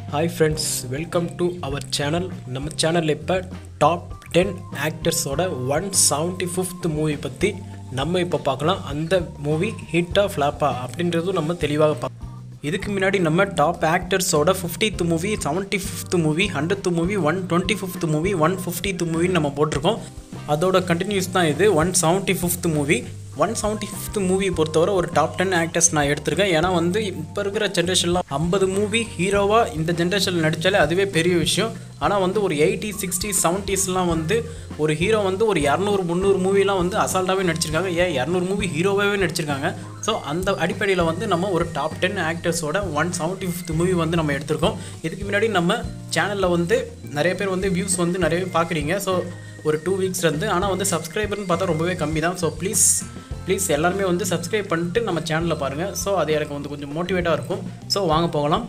hi friends welcome to our channel நம்ம சேனலில் இப்போ டாப் டென் ஆக்டர்ஸோட ஒன் செவன்ட்டி ஃபிஃப்த் மூவி பற்றி நம்ம இப்போ பார்க்கலாம் அந்த மூவி ஹிட்டா ஃப்ளாப்பா அப்படின்றதும் நம்ம தெளிவாக பார்க்கலாம் இதுக்கு முன்னாடி நம்ம டாப் ஆக்டர்ஸோட fiftieth movie seventy fifth movie hundred movie one twenty fifth movie one fiftieth மூவின்னு நம்ம போட்டிருக்கோம் அதோட கண்டினியூஸ் தான் இது one seventy fifth movie one seventy fifth movie பொறுத்தவரை ஒரு டாப் டென் ஆக்டர்ஸ் நான் எடுத்திருக்கேன் ஏன்னா வந்து இப்போ இருக்கிற ஜென்ரேஷன்லாம் ஐம்பது மூவி ஹீரோவாக இந்த ஜென்ரேஷனில் நடித்தாலே அதுவே பெரிய விஷயம் ஆனால் வந்து ஒரு எயிட்டி சிக்ஸ்டி செவன்ட்டீஸ்லாம் வந்து ஒரு ஹீரோ வந்து ஒரு இரநூறு முந்நூறு மூவிலாம் வந்து அசால்ட்டாகவே நடிச்சிருக்காங்க ஏன் இரநூறு மூவி ஹீரோவாகவே நடிச்சிருக்காங்க ஸோ அந்த அடிப்படையில் வந்து நம்ம ஒரு டாப் டென் ஆக்டர்ஸோட ஒன் செவன்ட்டி ஃபிஃப்த் மூவி வந்து நம்ம எடுத்திருக்கோம் இதுக்கு முன்னாடி நம்ம சேனலில் வந்து நிறைய பேர் வந்து வியூஸ் வந்து நிறைய பேர் பார்க்குறீங்க ஸோ ஒரு டூ வீக்ஸ்லேருந்து ஆனால் வந்து சப்ஸ்கிரைபர்னு பார்த்தா ரொம்பவே கம்மி தான் ஸோ ப்ளீஸ் ப்ளீஸ் எல்லாருமே வந்து சப்ஸ்கிரைப் பண்ணிட்டு நம்ம சேனலில் பாருங்கள் ஸோ அது எனக்கு வந்து கொஞ்சம் மோட்டிவேட்டாக இருக்கும் ஸோ வாங்க போகலாம்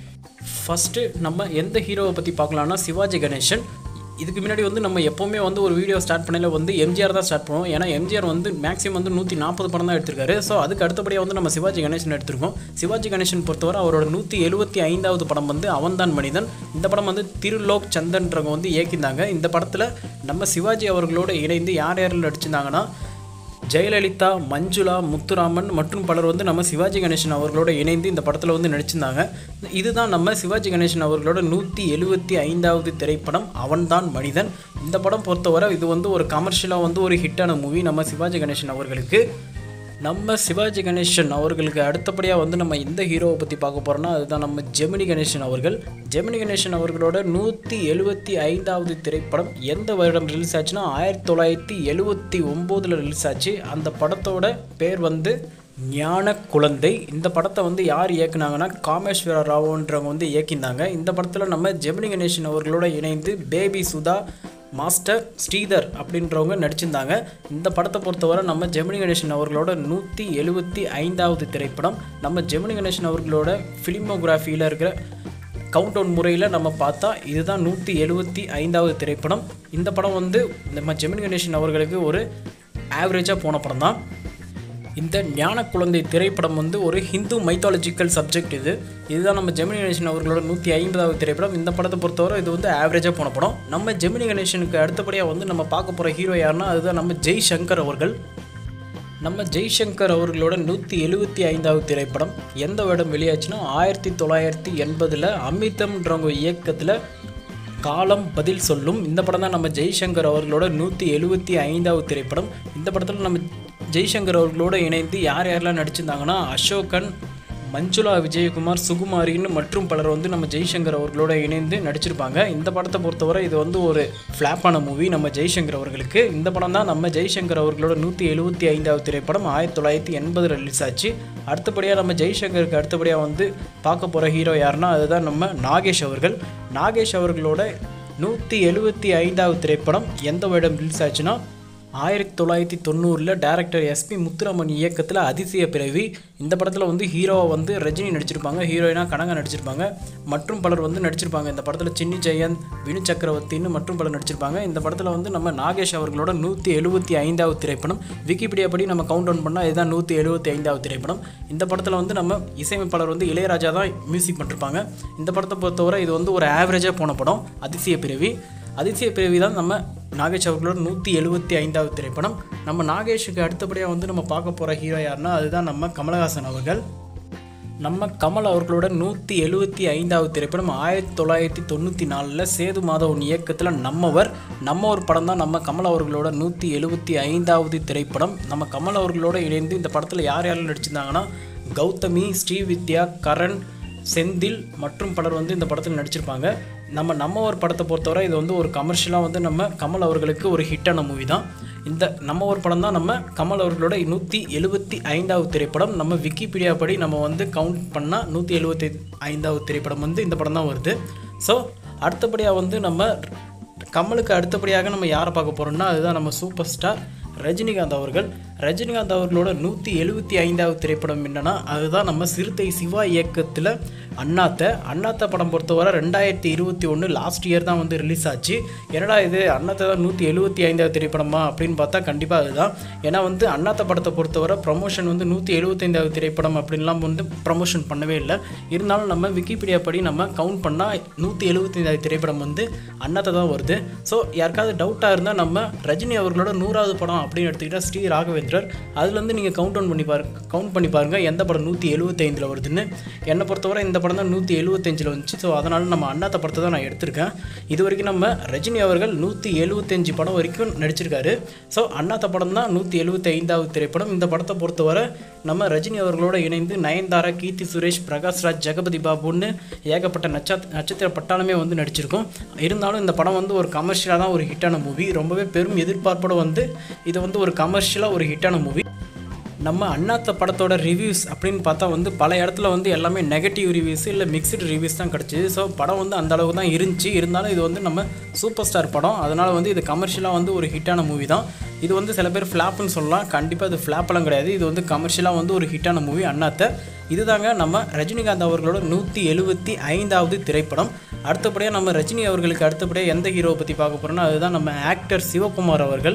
ஃபஸ்ட்டு நம்ம எந்த ஹீரோவை பற்றி பார்க்கலாம்னா சிவாஜி கணேசன் இதுக்கு முன்னாடி வந்து நம்ம எப்போவுமே வந்து ஒரு வீடியோ ஸ்டார்ட் பண்ணல வந்து எம்ஜிஆர் தான் ஸ்டார்ட் பண்ணுவோம் ஏன்னா எம்ஜிஆர் வந்து மேக்ஸிமம் வந்து நூற்றி நாற்பது படம் தான் எடுத்திருக்காரு ஸோ அதுக்கு அடுத்தபடியாக வந்து நம்ம சிவாஜி கணேசன் எடுத்திருக்கோம் சிவாஜி கணேசன் பொறுத்தவரை அவரோட நூற்றி எழுபத்தி ஐந்தாவது படம் வந்து அவன்தான் மனிதன் இந்த படம் வந்து திருலோக் சந்தன்றவங்க வந்து இயக்கியிருந்தாங்க இந்த படத்தில் நம்ம சிவாஜி அவர்களோடு இணைந்து யார் யாரில் நடிச்சிருந்தாங்கன்னா ஜெயலலிதா மஞ்சுளா முத்துராமன் மற்றும் பலர் வந்து நம்ம சிவாஜி கணேசன் அவர்களோட இணைந்து இந்த படத்தில் வந்து நடிச்சிருந்தாங்க இதுதான் நம்ம சிவாஜி கணேசன் அவர்களோட நூற்றி எழுபத்தி ஐந்தாவது திரைப்படம் அவன்தான் மனிதன் இந்த படம் பொறுத்தவரை இது வந்து ஒரு கமர்ஷியலாக வந்து ஒரு ஹிட்டான மூவி நம்ம சிவாஜி கணேசன் அவர்களுக்கு நம்ம சிவாஜி கணேசன் அவர்களுக்கு அடுத்தபடியாக வந்து நம்ம எந்த ஹீரோவை பற்றி பார்க்க போகிறோம்னா அதுதான் நம்ம ஜெமினி கணேசன் அவர்கள் ஜெமினி கணேசன் அவர்களோட நூற்றி எழுபத்தி ஐந்தாவது திரைப்படம் எந்த வருடம் ரிலீஸ் ஆச்சுன்னா ஆயிரத்தி தொள்ளாயிரத்தி எழுபத்தி ஒம்போதில் ரிலீஸ் ஆச்சு அந்த படத்தோட பேர் வந்து ஞான குழந்தை இந்த படத்தை வந்து யார் இயக்குனாங்கன்னா காமேஸ்வர ராவோன்றவங்க வந்து இயக்கியிருந்தாங்க இந்த படத்தில் நம்ம ஜெமினி கணேசன் அவர்களோட இணைந்து பேபி சுதா மாஸ்டர் ஸ்ரீதர் அப்படின்றவங்க நடிச்சிருந்தாங்க இந்த படத்தை பொறுத்தவரை நம்ம ஜெமினி கணேசன் அவர்களோட நூற்றி எழுபத்தி ஐந்தாவது திரைப்படம் நம்ம ஜெமினி கணேசன் அவர்களோட ஃபிலிமோகிராஃபியில் இருக்கிற கவுண்ட் டவுன் முறையில் நம்ம பார்த்தா இதுதான் நூற்றி எழுபத்தி ஐந்தாவது திரைப்படம் இந்த படம் வந்து நம்ம ஜெமினி கணேசன் அவர்களுக்கு ஒரு ஆவரேஜாக போன படம் தான் இந்த ஞான குழந்தை திரைப்படம் வந்து ஒரு ஹிந்து மைத்தாலஜிக்கல் சப்ஜெக்ட் இது இதுதான் நம்ம ஜெமினி கணேசன் அவர்களோட நூற்றி ஐம்பதாவது திரைப்படம் இந்த படத்தை பொறுத்தவரை இது வந்து ஆவரேஜாக போன படம் நம்ம ஜெமினி கணேசனுக்கு அடுத்தபடியாக வந்து நம்ம பார்க்க போகிற ஹீரோ யாருன்னா அதுதான் நம்ம ஜெய் சங்கர் அவர்கள் நம்ம ஜெய்சங்கர் அவர்களோட நூற்றி எழுபத்தி ஐந்தாவது திரைப்படம் எந்த வருடம் வெளியாச்சுன்னா ஆயிரத்தி தொள்ளாயிரத்தி எண்பதில் அமிதம்ன்றவங்க இயக்கத்தில் காலம் பதில் சொல்லும் இந்த படம் தான் நம்ம ஜெய்சங்கர் அவர்களோட நூற்றி எழுபத்தி ஐந்தாவது திரைப்படம் இந்த படத்தில் நம்ம ஜெய்சங்கர் அவர்களோட இணைந்து யார் யாரெல்லாம் நடிச்சிருந்தாங்கன்னா அசோகன் மஞ்சுளா விஜயகுமார் சுகுமாரின்னு மற்றும் பலர் வந்து நம்ம ஜெய்சங்கர் அவர்களோட இணைந்து நடிச்சிருப்பாங்க இந்த படத்தை பொறுத்தவரை இது வந்து ஒரு ஃப்ளாப்பான மூவி நம்ம ஜெய்சங்கர் அவர்களுக்கு இந்த படம் தான் நம்ம ஜெய்சங்கர் அவர்களோட நூற்றி எழுபத்தி ஐந்தாவது திரைப்படம் ஆயிரத்தி தொள்ளாயிரத்தி எண்பதில் ரிலீஸ் ஆச்சு அடுத்தபடியாக நம்ம ஜெய்சங்கருக்கு அடுத்தபடியாக வந்து பார்க்க போகிற ஹீரோ யாருன்னா அதுதான் நம்ம நாகேஷ் அவர்கள் நாகேஷ் அவர்களோட நூற்றி எழுபத்தி ஐந்தாவது திரைப்படம் எந்த வருடம் ரிலீஸ் ஆச்சுன்னா ஆயிரத்தி தொள்ளாயிரத்தி தொண்ணூறில் டேரக்டர் எஸ்பி முத்துராமன் இயக்கத்தில் அதிசய பிறவி இந்த படத்தில் வந்து ஹீரோவை வந்து ரஜினி நடிச்சிருப்பாங்க ஹீரோயினாக கனகா நடிச்சிருப்பாங்க மற்றும் பலர் வந்து நடிச்சிருப்பாங்க இந்த படத்தில் சின்னி ஜெயந்த் வினு சக்கரவர்த்தின்னு மற்றும் பலர் நடிச்சிருப்பாங்க இந்த படத்தில் வந்து நம்ம நாகேஷ் அவர்களோட நூற்றி எழுபத்தி ஐந்தாவது திரைப்படம் விக்கிபீடியா படி நம்ம கவுண்ட் டவுன் பண்ணால் இதுதான் நூற்றி எழுபத்தி ஐந்தாவது திரைப்படம் இந்த படத்தில் வந்து நம்ம இசையமைப்பாளர் வந்து இளையராஜா தான் மியூசிக் பண்ணிருப்பாங்க இந்த படத்தை பொறுத்தவரை இது வந்து ஒரு ஆவரேஜாக போன படம் அதிசய பிறவி அதிசய பிறவி தான் நம்ம நாகேஷ் அவர்களோட நூற்றி எழுபத்தி ஐந்தாவது திரைப்படம் நம்ம நாகேஷுக்கு அடுத்தபடியாக வந்து நம்ம பார்க்க போகிற ஹீரோ யாருன்னா அதுதான் நம்ம கமலஹாசன் அவர்கள் நம்ம கமல் அவர்களோட நூற்றி எழுபத்தி ஐந்தாவது திரைப்படம் ஆயிரத்தி தொள்ளாயிரத்தி தொண்ணூற்றி நாலில் சேது மாதவன் இயக்கத்தில் நம்மவர் நம்மவர் படம் தான் நம்ம கமல் அவர்களோட நூற்றி எழுபத்தி ஐந்தாவது திரைப்படம் நம்ம கமல் அவர்களோட இணைந்து இந்த படத்தில் யார் யாரெல்லாம் நடிச்சிருந்தாங்கன்னா கௌதமி ஸ்ரீவித்யா கரண் செந்தில் மற்றும் பலர் வந்து இந்த படத்தில் நடிச்சிருப்பாங்க நம்ம நம்ம ஒரு படத்தை பொறுத்தவரை இது வந்து ஒரு கமர்ஷியலாக வந்து நம்ம கமல் அவர்களுக்கு ஒரு ஹிட்டான மூவி தான் இந்த நம்ம ஒரு படம் தான் நம்ம கமல் அவர்களோட நூற்றி எழுபத்தி ஐந்தாவது திரைப்படம் நம்ம விக்கிபீடியா படி நம்ம வந்து கவுண்ட் பண்ணால் நூற்றி எழுபத்தி ஐந்தாவது திரைப்படம் வந்து இந்த படம் தான் வருது ஸோ அடுத்தபடியாக வந்து நம்ம கமலுக்கு அடுத்தபடியாக நம்ம யாரை பார்க்க போகிறோம்னா அதுதான் நம்ம சூப்பர் ஸ்டார் ரஜினிகாந்த் அவர்கள் ரஜினிகாந்த் அவர்களோட நூற்றி எழுபத்தி ஐந்தாவது திரைப்படம் என்னன்னா அதுதான் நம்ம சிறுத்தை சிவா இயக்கத்தில் அண்ணாத்த அண்ணாத்த படம் பொறுத்தவரை ரெண்டாயிரத்தி இருபத்தி ஒன்று லாஸ்ட் இயர் தான் வந்து ரிலீஸ் ஆச்சு என்னடா இது அண்ணாத்த தான் நூற்றி எழுபத்தி ஐந்தாவது திரைப்படமா அப்படின்னு பார்த்தா கண்டிப்பாக அதுதான் ஏன்னா வந்து அண்ணாத்த படத்தை பொறுத்தவரை ப்ரமோஷன் வந்து நூற்றி எழுபத்தைந்தாவது திரைப்படம் அப்படின்லாம் வந்து ப்ரமோஷன் பண்ணவே இல்லை இருந்தாலும் நம்ம விக்கிபீடியா படி நம்ம கவுண்ட் பண்ணால் நூற்றி எழுபத்தைந்தாவது திரைப்படம் வந்து அண்ணாத்த தான் வருது ஸோ யாருக்காவது டவுட்டாக இருந்தால் நம்ம ரஜினி அவர்களோட நூறாவது படம் அப்படின்னு எடுத்துக்கிட்டால் ஸ்ரீ ராகவேந்திரர் அதுலேருந்து நீங்கள் கவுண்ட் டவுன் பண்ணி பாருங்க கவுண்ட் பண்ணி பாருங்கள் எந்த படம் நூற்றி எழுபத்தைந்தில் வருதுன்னு என்னை பொறுத்தவரை இந்த படம் தான் நூற்றி எழுபத்தஞ்சில் வந்துச்சு ஸோ அதனால் நம்ம அண்ணாத்த படத்தை தான் நான் எடுத்திருக்கேன் இது வரைக்கும் நம்ம ரஜினி அவர்கள் நூற்றி எழுபத்தஞ்சு படம் வரைக்கும் நடிச்சிருக்காரு ஸோ அண்ணாத்த படம் தான் நூற்றி எழுபத்தி ஐந்தாவது திரைப்படம் இந்த படத்தை பொறுத்தவரை நம்ம ரஜினி அவர்களோட இணைந்து நயன்தாரா கீர்த்தி சுரேஷ் பிரகாஷ்ராஜ் ஜெகபதி பாபுன்னு ஏகப்பட்ட நட்சத் நட்சத்திர பட்டாளமே வந்து நடிச்சிருக்கோம் இருந்தாலும் இந்த படம் வந்து ஒரு கமர்ஷியலாக தான் ஒரு ஹிட்டான மூவி ரொம்பவே பெரும் எதிர்பார்ப்போட வந்து இது வந்து ஒரு கமர்ஷியலாக ஒரு ஹிட்டான மூவி நம்ம அண்ணாத்த படத்தோட ரிவ்யூஸ் அப்படின்னு பார்த்தா வந்து பல இடத்துல வந்து எல்லாமே நெகட்டிவ் ரிவ்யூஸ் இல்லை மிக்சடு ரிவ்யூஸ் தான் கிடச்சிது ஸோ படம் வந்து அந்த அளவுக்கு தான் இருந்துச்சு இருந்தாலும் இது வந்து நம்ம சூப்பர் ஸ்டார் படம் அதனால் வந்து இது கமர்ஷியலாக வந்து ஒரு ஹிட்டான மூவி தான் இது வந்து சில பேர் ஃப்ளாப்னு சொல்லலாம் கண்டிப்பாக இது ஃப்ளாப்பெல்லாம் கிடையாது இது வந்து கமர்ஷியலாக வந்து ஒரு ஹிட்டான மூவி அண்ணாத்த இதுதாங்க நம்ம ரஜினிகாந்த் அவர்களோட நூற்றி எழுபத்தி ஐந்தாவது திரைப்படம் அடுத்தபடியாக நம்ம ரஜினி அவர்களுக்கு அடுத்தபடியாக எந்த ஹீரோவை பற்றி பார்க்க போகிறோம்னா அதுதான் நம்ம ஆக்டர் சிவகுமார் அவர்கள்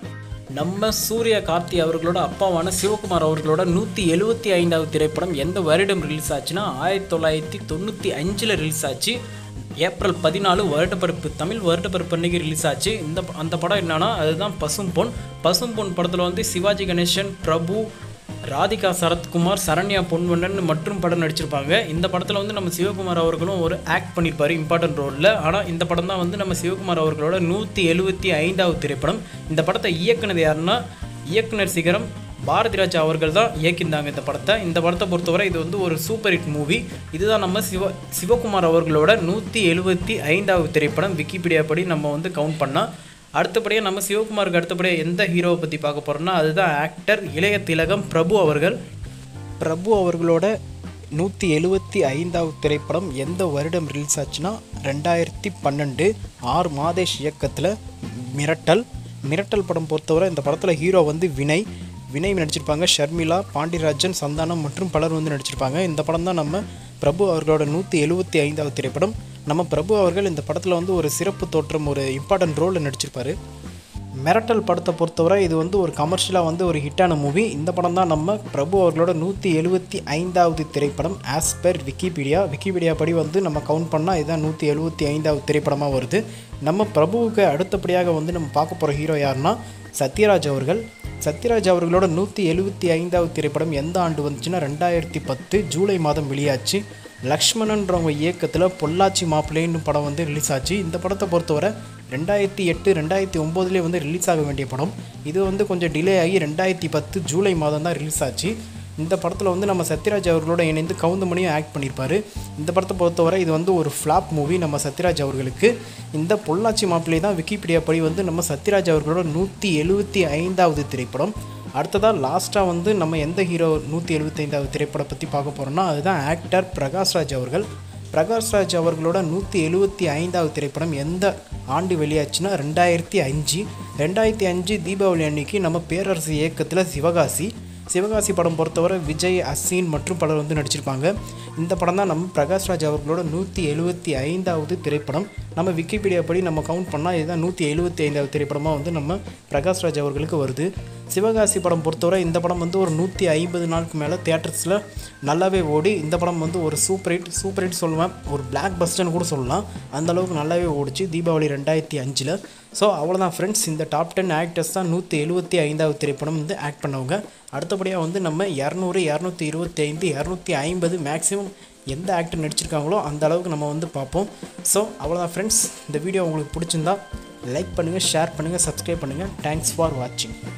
நம்ம சூர்யா கார்த்தி அவர்களோட அப்பாவான சிவகுமார் அவர்களோட நூற்றி எழுபத்தி ஐந்தாவது திரைப்படம் எந்த வருடம் ரிலீஸ் ஆச்சுன்னா ஆயிரத்தி தொள்ளாயிரத்தி தொண்ணூற்றி அஞ்சில் ரிலீஸ் ஆச்சு ஏப்ரல் பதினாலு வருடப்பிறப்பு தமிழ் வருடப்பிறப்பு அன்னைக்கு ரிலீஸ் ஆச்சு இந்த ப- அந்த படம் என்னன்னா அதுதான் பசும்பொன் பசும்பொன் படத்தில் வந்து சிவாஜி கணேசன் பிரபு ராதிகா சரத்குமார் சரண்யா பொன்வண்ணன் மற்றும் படம் நடிச்சிருப்பாங்க இந்த படத்தில் வந்து நம்ம சிவகுமார் அவர்களும் ஒரு ஆக்ட் பண்ணியிருப்பார் இம்பார்ட்டன்ட் ரோலில் ஆனால் இந்த படம் தான் வந்து நம்ம சிவகுமார் அவர்களோட நூற்றி எழுபத்தி ஐந்தாவது திரைப்படம் இந்த படத்தை இயக்குனது யாருன்னா இயக்குனர் சிகரம் பாரதிராஜா அவர்கள் தான் இயக்கியிருந்தாங்க இந்த படத்தை இந்த படத்தை பொறுத்தவரை இது வந்து ஒரு சூப்பர் ஹிட் மூவி இதுதான் நம்ம சிவ சிவகுமார் அவர்களோட நூற்றி எழுபத்தி ஐந்தாவது திரைப்படம் விக்கிபீடியா படி நம்ம வந்து கவுண்ட் பண்ணால் அடுத்தபடியாக நம்ம சிவகுமாருக்கு அடுத்தபடியாக எந்த ஹீரோவை பற்றி பார்க்க போகிறோம்னா அதுதான் ஆக்டர் இளைய திலகம் பிரபு அவர்கள் பிரபு அவர்களோட நூற்றி எழுபத்தி ஐந்தாவது திரைப்படம் எந்த வருடம் ரிலீஸ் ஆச்சுன்னா ரெண்டாயிரத்தி பன்னெண்டு ஆர் மாதேஷ் இயக்கத்தில் மிரட்டல் மிரட்டல் படம் பொறுத்தவரை இந்த படத்தில் ஹீரோ வந்து வினய் வினய் நடிச்சிருப்பாங்க ஷர்மிளா பாண்டியராஜன் சந்தானம் மற்றும் பலர் வந்து நடிச்சிருப்பாங்க இந்த படம் தான் நம்ம பிரபு அவர்களோட நூற்றி எழுபத்தி ஐந்தாவது திரைப்படம் நம்ம பிரபு அவர்கள் இந்த படத்தில் வந்து ஒரு சிறப்பு தோற்றம் ஒரு இம்பார்ட்டன்ட் ரோலில் நடிச்சிருப்பாரு மிரட்டல் படத்தை பொறுத்தவரை இது வந்து ஒரு கமர்ஷியலாக வந்து ஒரு ஹிட்டான மூவி இந்த படம் தான் நம்ம பிரபு அவர்களோட நூற்றி எழுபத்தி ஐந்தாவது திரைப்படம் ஆஸ் பெர் விக்கிபீடியா விக்கிபீடியா படி வந்து நம்ம கவுண்ட் பண்ணால் இதுதான் நூற்றி எழுபத்தி ஐந்தாவது திரைப்படமாக வருது நம்ம பிரபுவுக்கு அடுத்தபடியாக வந்து நம்ம பார்க்க போகிற ஹீரோ யாருன்னா சத்யராஜ் அவர்கள் சத்யராஜ் அவர்களோட நூற்றி எழுபத்தி ஐந்தாவது திரைப்படம் எந்த ஆண்டு வந்துச்சுன்னா ரெண்டாயிரத்தி பத்து ஜூலை மாதம் வெளியாச்சு லக்ஷ்மணன்றவங்க இயக்கத்தில் பொள்ளாச்சி மாப்பிள்ளைன்னு படம் வந்து ரிலீஸ் ஆச்சு இந்த படத்தை பொறுத்தவரை ரெண்டாயிரத்தி எட்டு ரெண்டாயிரத்தி ஒம்போதுலேயே வந்து ரிலீஸ் ஆக வேண்டிய படம் இது வந்து கொஞ்சம் டிலே ஆகி ரெண்டாயிரத்தி பத்து ஜூலை மாதம் தான் ரிலீஸ் ஆச்சு இந்த படத்தில் வந்து நம்ம சத்யராஜ் அவர்களோட இணைந்து கவுந்தமணியும் ஆக்ட் பண்ணியிருப்பார் இந்த படத்தை பொறுத்தவரை இது வந்து ஒரு ஃப்ளாப் மூவி நம்ம சத்யராஜ் அவர்களுக்கு இந்த பொள்ளாச்சி மாப்பிள்ளை தான் விக்கிபீடியா படி வந்து நம்ம சத்யராஜ் அவர்களோட நூற்றி எழுபத்தி ஐந்தாவது திரைப்படம் அடுத்ததாக லாஸ்ட்டாக வந்து நம்ம எந்த ஹீரோ நூற்றி எழுபத்தைந்தாவது திரைப்படம் பற்றி பார்க்க போகிறோம்னா அதுதான் ஆக்டர் பிரகாஷ்ராஜ் அவர்கள் பிரகாஷ்ராஜ் அவர்களோட நூற்றி எழுபத்தி ஐந்தாவது திரைப்படம் எந்த ஆண்டு வெளியாச்சுன்னா ரெண்டாயிரத்தி அஞ்சு ரெண்டாயிரத்தி அஞ்சு தீபாவளி அன்னைக்கு நம்ம பேரரசு இயக்கத்தில் சிவகாசி சிவகாசி படம் பொறுத்தவரை விஜய் அசீன் மற்றும் பலர் வந்து நடிச்சிருப்பாங்க இந்த படம் தான் நம்ம பிரகாஷ்ராஜ் அவர்களோட நூற்றி எழுபத்தி ஐந்தாவது திரைப்படம் நம்ம விக்கிபீடியா படி நம்ம கவுண்ட் பண்ணால் இதுதான் நூற்றி எழுபத்தி ஐந்தாவது திரைப்படமாக வந்து நம்ம பிரகாஷ்ராஜ் அவர்களுக்கு வருது சிவகாசி படம் பொறுத்தவரை இந்த படம் வந்து ஒரு நூற்றி ஐம்பது நாளுக்கு மேலே தியேட்டர்ஸில் நல்லாவே ஓடி இந்த படம் வந்து ஒரு சூப்பர் ஹிட் சூப்பர் ஹிட் சொல்லுவேன் ஒரு பிளாக் பஸ்டர்னு கூட சொல்லலாம் அந்த அளவுக்கு நல்லாவே ஓடிச்சு தீபாவளி ரெண்டாயிரத்தி அஞ்சில் ஸோ அவ்வளோதான் ஃப்ரெண்ட்ஸ் இந்த டாப் டென் ஆக்டர்ஸ் தான் நூற்றி எழுபத்தி ஐந்தாவது திரைப்படம் வந்து ஆக்ட் பண்ணவங்க அடுத்தபடியாக வந்து நம்ம இரநூறு இரநூத்தி இருபத்தி ஐந்து இரநூத்தி ஐம்பது மேக்ஸிமம் எந்த ஆக்டர் நடிச்சிருக்காங்களோ அந்த அளவுக்கு நம்ம வந்து பார்ப்போம் ஸோ அவ்வளோதான் ஃப்ரெண்ட்ஸ் இந்த வீடியோ உங்களுக்கு பிடிச்சிருந்தா லைக் பண்ணுங்கள் ஷேர் பண்ணுங்கள் சப்ஸ்கிரைப் பண்ணுங்கள் தேங்க்ஸ் ஃபார் வாட்சிங்